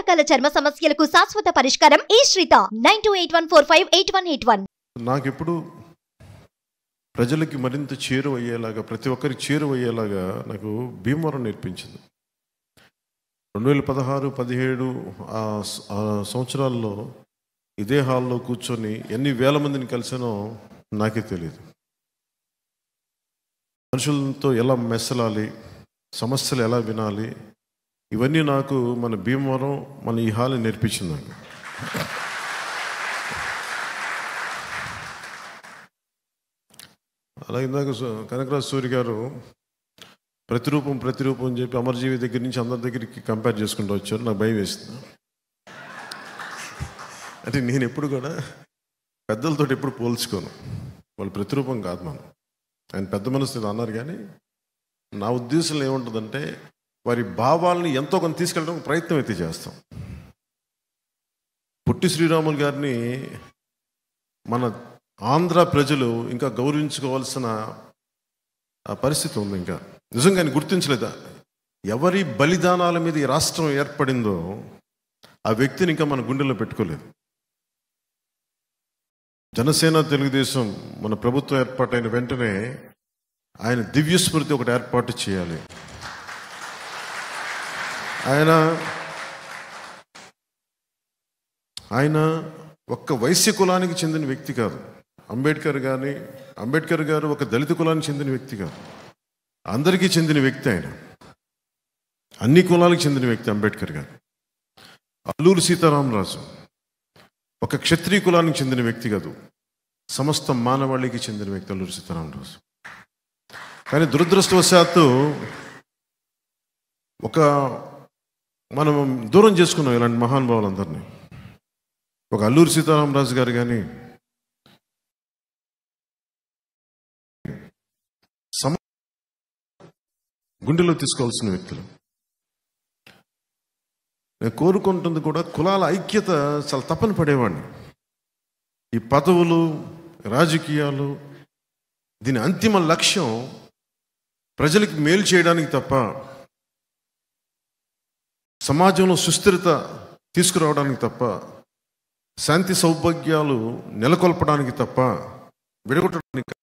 రకాల చర్మ సమస్యలకు శాశ్వత పరిష్కారం ఈ శ్రీత nine two eight one four five eight one eight one నాకెప్పుడు ప్రజలకి మరింత చేరువయ్యేలాగా ప్రతి ఒక్కరికి చేరువయ్యేలాగా నాకు భీమవరం నేర్పించింది రెండు వేల పదహారు పదిహేడు ఆ స- ఆ సంవత్సరాల్లో ఇదే హాల్లో కూర్చొని ఎన్ని వేల మందిని కలిసానో నాకే తెలియదు మనుషులతో ఎలా మెసలాలి సమస్యలు ఎలా వినాలి ఇవన్నీ నాకు మన భీమవరం మన ఈ హాల్ నేర్పించింది నాకు అలాగే ఇందాక సు- కనకరాజు సూరి గారు ప్రతిరూపం ప్రతిరూపం అని చెప్పి అమరజీవి దగ్గర నుంచి అందరి దగ్గరికి కంపేర్ చేసుకుంటూ వచ్చారు నాకు భయం వేస్తుంది అంటే నేను ఎప్పుడు కూడా పెద్దలతో ఎప్పుడు పోల్చుకోను వాళ్ళు ప్రతిరూపం కాదు మనం ఆయన పెద్ద మనసు ఏదో అన్నారు కానీ నా ఉద్దేశంలో ఏముంటుందంటే వారి భావాల్ని ఎంతో కొంత తీసుకెళ్ళడానికి ప్రయత్నం అయితే చేస్తాం పుట్టి శ్రీరాములు గారిని మన ఆంధ్ర ప్రజలు ఇంకా గౌరవించుకోవాల్సిన ఆ పరిస్థితి ఉంది ఇంకా నిజంగా ఆయన గుర్తించలేదా ఎవరి బలిదానాల మీద ఈ రాష్ట్రం ఏర్పడిందో ఆ వ్యక్తిని ఇంకా మన గుండెల్లో పెట్టుకోలేదు జనసేన తెలుగుదేశం మన ప్రభుత్వం ఏర్పాటైన వెంటనే ఆయన దివ్య స్మృతి ఒకటి ఏర్పాటు చేయాలి ఆయన ఆయన ఒక్క వైశ్య కులానికి చెందిన వ్యక్తి కాదు అంబేద్కర్ గాని అంబేద్కర్ గారు ఒక దళిత కులానికి చెందిన వ్యక్తి కాదు అందరికీ చెందిన వ్యక్తి ఆయన అన్ని కులాలకు చెందిన వ్యక్తి అంబేద్కర్ గారు అల్లూరు సీతారామరాజు ఒక క్షత్రియ కులానికి చెందిన వ్యక్తి కాదు సమస్త మానవాళికి చెందిన వ్యక్తి అల్లూరు సీతారామరాజు కానీ దురదృష్టవశాత్తు ఒక మనం దూరం చేసుకున్నాం ఇలాంటి మహానుభావులందరినీ ఒక అల్లూరు సీతారామరాజు గారు కానీ సమ గుండెలో తీసుకోవాల్సిన వ్యక్తులు నేను కోరుకుంటుంది కూడా కులాల ఐక్యత చాలా తప్పన పడేవాడిని ఈ పదవులు రాజకీయాలు దీని అంతిమ లక్ష్యం ప్రజలకు మేలు చేయడానికి తప్ప సమాజంలో సుస్థిరత తీసుకురావడానికి తప్ప శాంతి సౌభాగ్యాలు నెలకొల్పడానికి తప్ప విడగొట్టడానికి